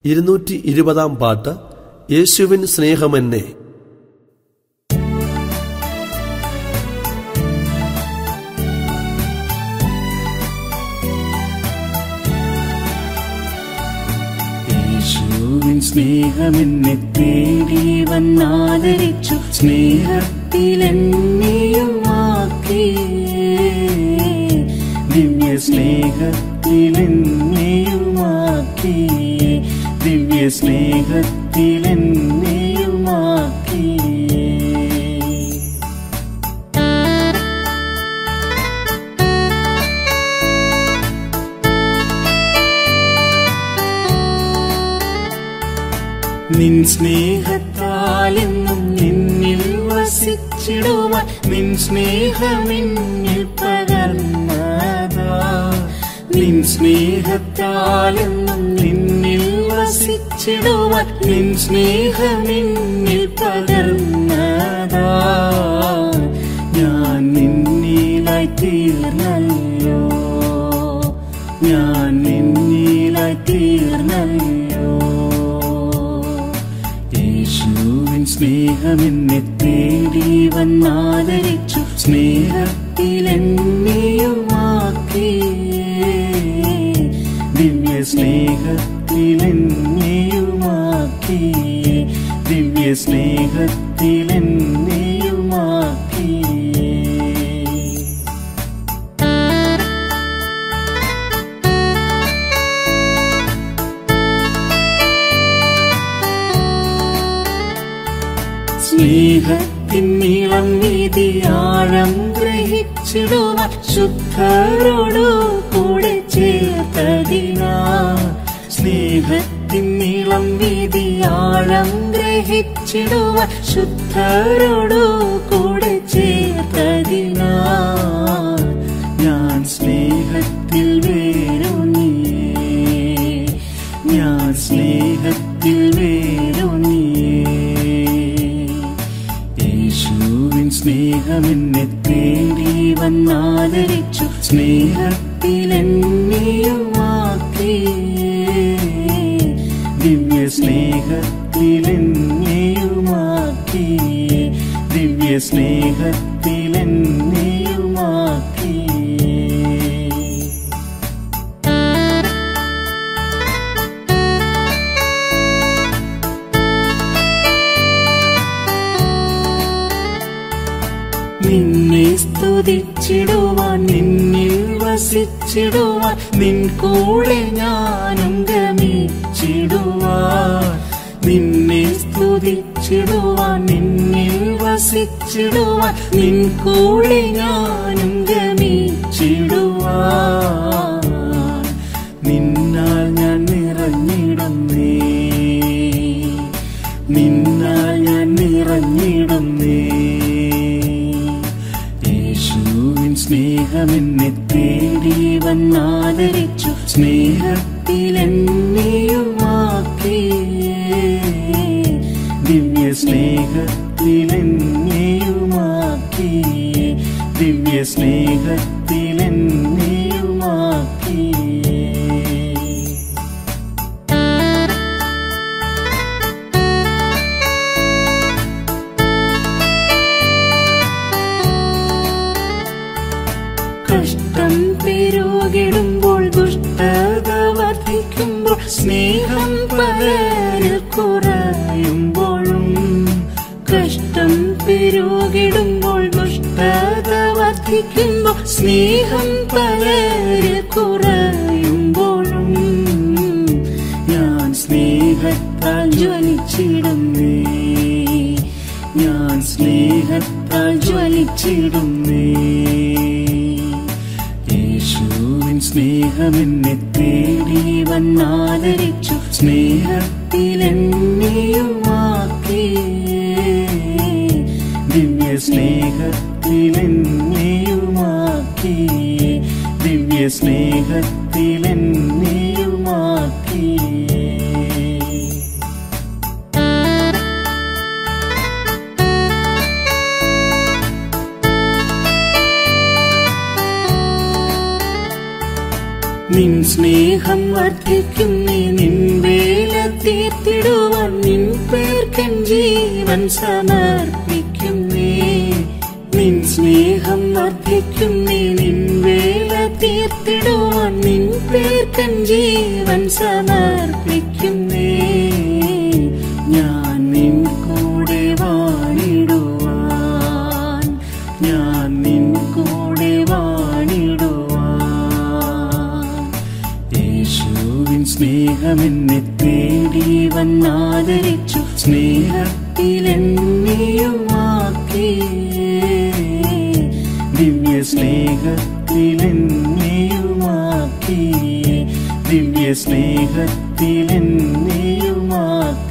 ഇരുന്നൂറ്റി ഇരുപതാം പാട്ട് യേശുവിൻ സ്നേഹമെന്നെ യേശുവിൻ സ്നേഹമെന്നെ തേടി വന്നാദരിച്ചു സ്നേഹത്തിലെന്നെയുമാക്കി ദിവ്യ സ്നേഹത്തിലെന്നെയുമാക്കി ദിവ്യ സ്നേഹത്തിലെന്നെയുമാക്കി നിൻ സ്നേഹത്താലെന്നും നിന്നിൽ വസിച്ചിടുവാൻ നിൻ സ്നേഹമെന്നിൽ പകർന്നതാ നിൻ സ്നേഹത്താലെന്നും നിന്നിൽ വസിച്ചിടുവാൻ നിൻ സ്നേഹമെന്നിൽ പകർന്നതാ ഞാൻ നിന്നിലായി തീർന്നല്ലോ ഞാൻ നിന്നിലായി തീർന്നല്ലോ യേശുവിൻ സ്നേഹമെന്നെ തേടി വന്നാദരിച്ചു സ്നേഹത്തിലെന്നെയുമാക്കി ദിവ്യ സ്നേഹത്തിലെന്നെയുമാക്കി ദിവ്യ സ്നേഹത്തിലെന്നെയുമാക്കി സ്നേഹത്തിൻ നീളം വീതി ആഴം ഗ്രഹിച്ചിടുവാൻ ശുദ്ധരോടു കൂടെ ചേർത്തതിനാ സ്നേഹത്തിൻ നീളം വീതി ആഴം ഗ്രഹിച്ചിടുവാൻ ശുദ്ധരോടു കൂടെ ചേർത്തതിനാ ഞാൻ സ്നേഹത്തിൽ വേരൂന്നിയേ ഞാൻ സ്നേഹത്തിൽ വേരൂന്നിയേ യേശുവിൻ സ്നേഹമെന്നെ തേടി വന്നാദരിച്ചു സ്നേഹത്തിലെന്നെയുമാക്കി ദിവ്യ സ്നേഹത്തിലെന്നെയുമാക്കി ദിവ്യ സ്നേഹത്തിലെന്നെയുമാക്കി നിന്നെ സ്തുതിച്ചിടുവാൻ നിന്നിൽ വസിച്ചിടുവാൻ നിൻ കൂടെ ഞാനും ഗമിച്ചിടുവാൻ നിന്നെ സ്തുതിച്ചിടുവാൻ നിന്നിൽ വസിച്ചിടുവാൻ നിൻ കൂടെ ഞാനും ഗമിച്ചിടുവാൻ നിന്നാൽ ഞാൻ നിറഞ്ഞിടുന്നേ നിന്നാൽ ഞാൻ നിറഞ്ഞിടുന്നേ യേശുവിൻ സ്നേഹമെന്നെ തേടി വന്നാദരിച്ചു സ്നേഹത്തിലെന്നെയുമാക്കി ദിവ്യ സ്നേഹത്തിലെന്നെയുമാക്കി ദിവ്യ സ്നേഹത്തിലെന്നെയുമാക്കി കഷ്ടം പെരുകിടുമ്പോൾ ദുഷ്ടത വർദ്ധിക്കുമ്പോൾ സ്നേഹം പലരിൽ കുറയുമ്പോഴും കഷ്ടം പെരുകിടുമ്പോൾ ദുഷ്ടത വർദ്ധിക്കുമ്പോൾ സ്നേഹം പലരിൽ കുറയുമ്പോഴും ഞാൻ സ്നേഹത്താൽ ജ്വലിച്ചിടുന്നേ ഞാൻ സ്നേഹത്താൽ ജ്വലിച്ചിടുന്നേ യേശുവിൻ സ്നേഹമെന്നെ തേടി വന്നാദരിച്ചു സ്നേഹത്തിലെന്നെയുമാക്കി ദിവ്യ സ്നേഹത്തിലെന്നെയുമാക്കി ദിവ്യ സ്നേഹത്തിലെന്നെയുമാക്കി നിൻ സ്നേഹം വർദ്ധിക്കുന്നേ നിൻ വേല തീർത്തിടുവാൻ നിൻ പേർക്കൻ ജീവൻ സമർപ്പിക്കുന്നേ നിൻ സ്നേഹം വർദ്ധിക്കുന്നേ നിൻ വേല തീർത്തിടുവാൻ നിൻ പേർക്കൻ ജീവൻ സമർപ്പിക്കുന്നേ ഞാൻ നിൻ കൂടെ വാണിടുവാൻ ഞാൻ നിൻ കൂടെ വാണിടുവാൻ യേശുവിൻ സ്നേഹമെന്നെ തേടി വന്നാദരിച്ചു സ്നേഹത്തിലെന്നെയുമാക്കി ദിവ്യ സ്നേഹത്തിലെന്നെയുമാക്കി ദിവ്യ സ്നേഹത്തിലെന്നെയുമാക്കി